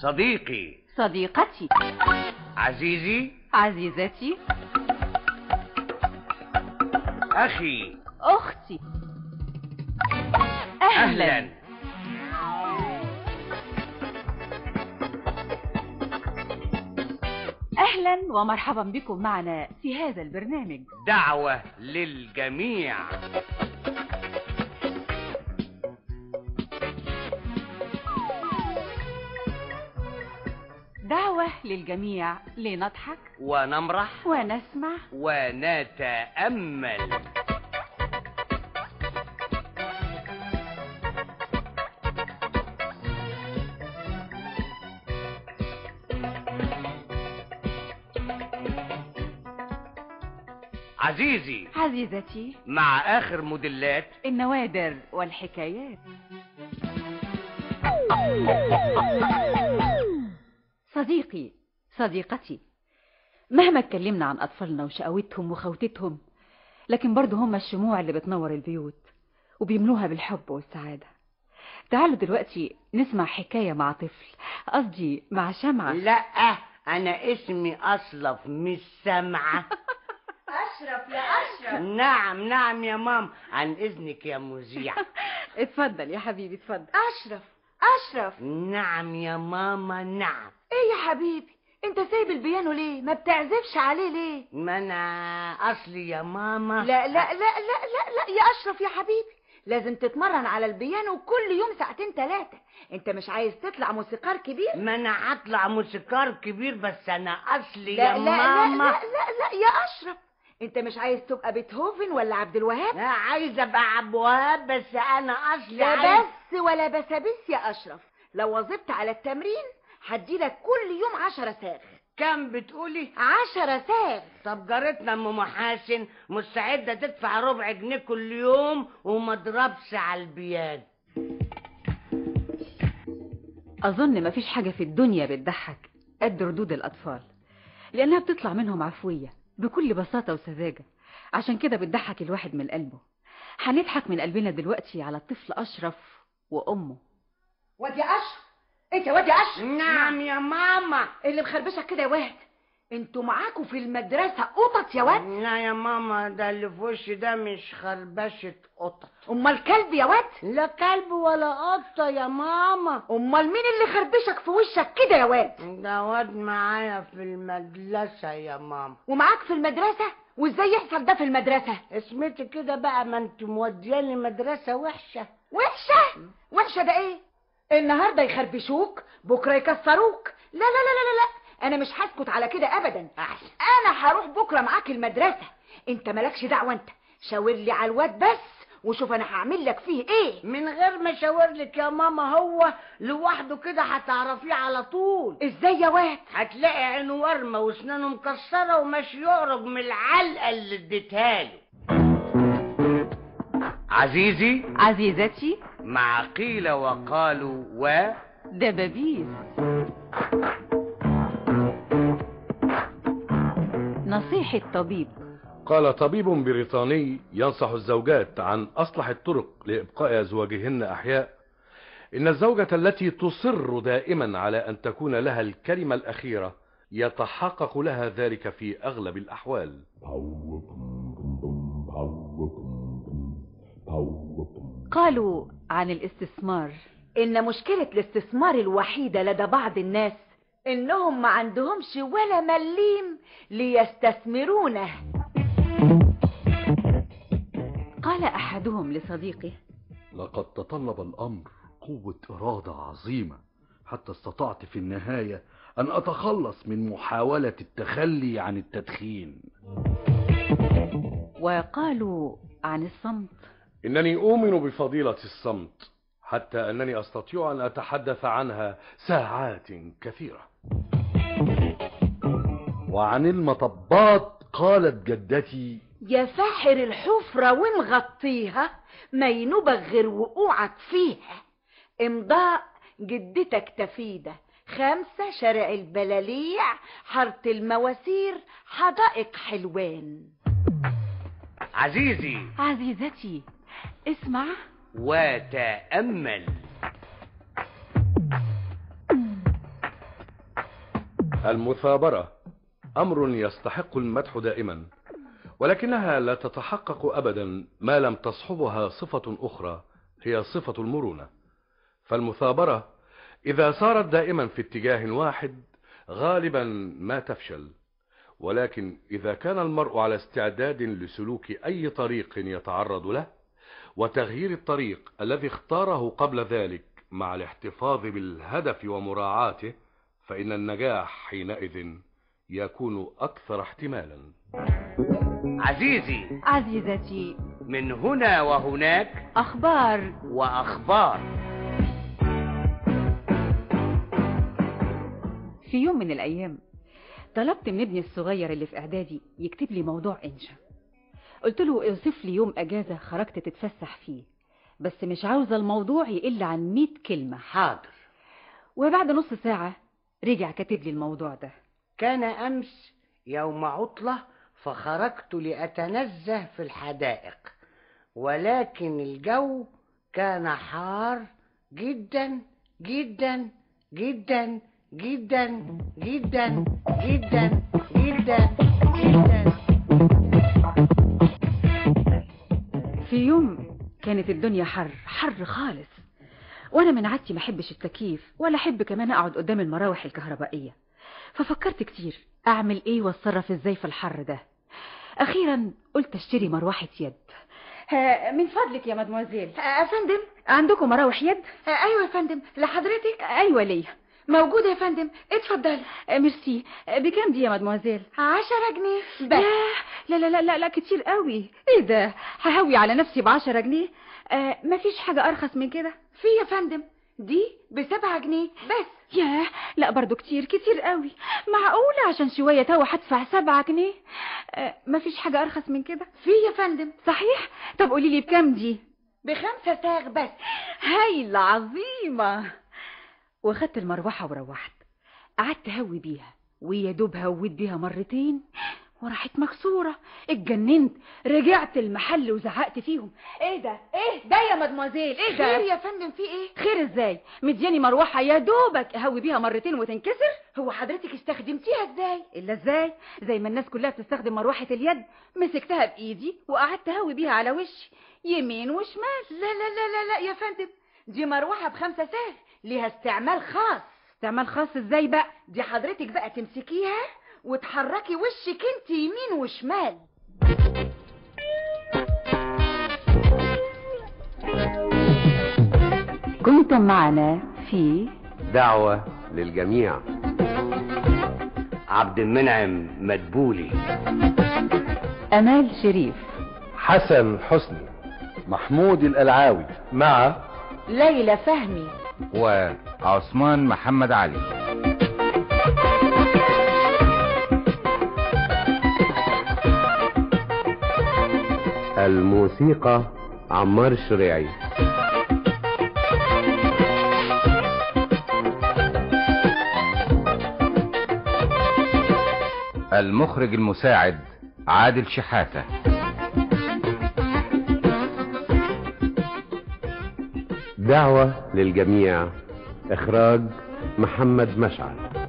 صديقي صديقتي عزيزي عزيزتي أخي أختي أهلا, أهلا أهلا ومرحبا بكم معنا في هذا البرنامج دعوة للجميع دعوة للجميع لنضحك ونمرح ونسمع ونتأمل عزيزي عزيزتي مع آخر موديلات النوادر والحكايات صديقي صديقتي مهما اتكلمنا عن أطفالنا وشقاوتهم وخوتتهم لكن برضه هم الشموع اللي بتنور البيوت وبيملوها بالحب والسعادة تعالوا دلوقتي نسمع حكاية مع طفل قصدي مع شمعة لا أنا اسمي أصلف مش سامعة أشرف يا أشرف نعم نعم يا مام عن إذنك يا مذيع اتفضل يا حبيبي اتفضل أشرف أشرف نعم يا ماما نعم إيه يا حبيبي أنت سايب البيانو ليه ما بتعزفش عليه ليه ما أنا أصلي يا ماما لا لا لا لا لا لا يا أشرف يا حبيبي لازم تتمرن على البيانو كل يوم ساعتين ثلاثة أنت مش عايز تطلع موسيقار كبير ما أنا هطلع موسيقار كبير بس أنا أصلي لا يا لا لا ماما لا لا لا يا أشرف أنت مش عايز تبقى بيتهوفن ولا عبد الوهاب لا عايزة أبقى عبد الوهاب بس أنا أصلي لا عايز- بس ولا بسابس يا أشرف لو واظبت على التمرين هديلك كل يوم عشرة ساغ كم بتقولي عشرة ساغ طب جارتنا ام محاسن مستعدة تدفع ربع جنيه كل يوم وما تضربش على البيان أظن مفيش حاجة في الدنيا بتضحك قد ردود الأطفال لأنها بتطلع منهم عفوية بكل بساطة وسذاجة عشان كده بتضحك الواحد من قلبه هنضحك من قلبنا دلوقتي على الطفل أشرف وأمه واد يا أشرف أنت يا واد يا أشرف نعم يا ماما اللي مخربشك كده يا واد انتوا معاكوا في المدرسة قطط يا واد لا يا ماما ده اللي في وشي ده مش خربشة قطط امال كلب يا واد لا كلب ولا قطة يا ماما امال مين اللي خربشك في وشك كده يا واد ده واد معايا في المدرسة يا ماما ومعاك في المدرسة وازاي يحصل ده في المدرسة اسمتي كده بقى ما انت مودياني مدرسة وحشة وحشة وحشة ده ايه النهاردة يخربشوك بكرة يكسروك لا لا لا لا لا, لا. انا مش هسكت على كده ابدا احسن انا هروح بكرة معاك المدرسة انت مالكش دعوة انت شاور لي على الواد بس وشوف انا هعمل لك فيه ايه من غير ما اشاور لك يا ماما هو لوحده كده هتعرفيه على طول ازاي يا واد هتلاقي عينه ورمه واسنانه مكسره وماشي يعرج من العلقه اللي اديتها له عزيزي عزيزتي مع قيل وقالوا و دبابيس نصيحة طبيب قال طبيب بريطاني ينصح الزوجات عن أصلح الطرق لإبقاء أزواجهن أحياء إن الزوجة التي تصر دائما على أن تكون لها الكلمة الأخيرة يتحقق لها ذلك في أغلب الأحوال قالوا عن الاستثمار ان مشكلة الاستثمار الوحيدة لدى بعض الناس انهم ما عندهمش ولا مليم ليستثمرونه قال أحدهم لصديقه لقد تطلب الأمر قوة إرادة عظيمة حتى استطعت في النهاية أن أتخلص من محاولة التخلي عن التدخين وقالوا عن الصمت إنني أؤمن بفضيلة الصمت حتى أنني أستطيع أن أتحدث عنها ساعات كثيرة وعن المطبات قالت جدتي يا فاحر الحفرة ومغطيها ما ينوبك غير وقوعك فيها امضاء جدتك تفيدة خمسة شارع البلاليع حارة المواسير حدائق حلوان عزيزي عزيزتي اسمع وتأمل المثابرة أمر يستحق المدح دائما ولكنها لا تتحقق أبدا ما لم تصحبها صفة أخرى هي صفة المرونة فالمثابرة إذا سارت دائما في اتجاه واحد غالبا ما تفشل ولكن إذا كان المرء على استعداد لسلوك أي طريق يتعرض له وتغيير الطريق الذي اختاره قبل ذلك مع الاحتفاظ بالهدف ومراعاته فإن النجاح حينئذ يكون أكثر احتمالا عزيزي عزيزتي من هنا وهناك أخبار وأخبار في يوم من الأيام طلبت من ابني الصغير اللي في إعدادي يكتب لي موضوع إنشا قلت له اوصف لي يوم أجازة خرجت تتفسح فيه بس مش عاوزة الموضوع يقل عن 100 كلمة حاضر وبعد نص ساعة رجع كاتب لي الموضوع ده كان أمس يوم عطلة فخرجت لأتنزه في الحدائق ولكن الجو كان حار جدا جدا جدا جدا جدا جدا جدا جدا في يوم كانت الدنيا حر حر خالص وانا من عادتي ما احبش التكييف ولا احب كمان اقعد قدام المراوح الكهربائيه ففكرت كتير اعمل ايه واتصرف ازاي في الحر ده اخيرا قلت اشتري مروحه يد من فضلك يا مدموزيل يا فندم عندكم مراوح يد ايوه يا فندم لحضرتك ايوه ليا موجودة يا فندم اتفضلي ميرسي بكام دي يا مدموزيل عشرة جنيه بس لا لا لا لا لا كتير قوي ايه ده ههوي على نفسي بعشرة جنيه آه مفيش حاجة ارخص من كده في يا فندم دي بسبعة جنيه بس ياه لا برضو كتير كتير قوي معقولة عشان شوية توا هدفع سبعة جنيه آه مفيش حاجة ارخص من كده في يا فندم صحيح طب قولي لي بكام دي بخمسة ساغ بس هايلة عظيمة واخدت المروحة وروحت قعدت هوي بيها ويا دوب هويت بيها مرتين وراحت مكسورة اتجننت رجعت المحل وزعقت فيهم ايه ده ايه ده يا مدموزيل ايه ده خير يا فندم في ايه خير ازاي مدياني مروحة يا دوبك اهوي بيها مرتين وتنكسر هو حضرتك استخدمتيها ازاي الا ازاي زي ما الناس كلها بتستخدم مروحة اليد مسكتها بايدي وقعدت اهوي بيها على وشي يمين وشمال لا لا لا لا لا يا فندم دي مروحة بخمسة ساغ ليها استعمال خاص استعمال خاص ازاي بقى دي حضرتك بقى تمسكيها وتحركي وشك انت يمين وشمال كنتم معنا في دعوة للجميع عبد المنعم مدبولي امال شريف حسن حسني محمود القلعاوي مع ليلى فهمي وعثمان محمد علي الموسيقى عمار الشريعي المخرج المساعد عادل شحاتة دعوة للجميع إخراج محمد مشعل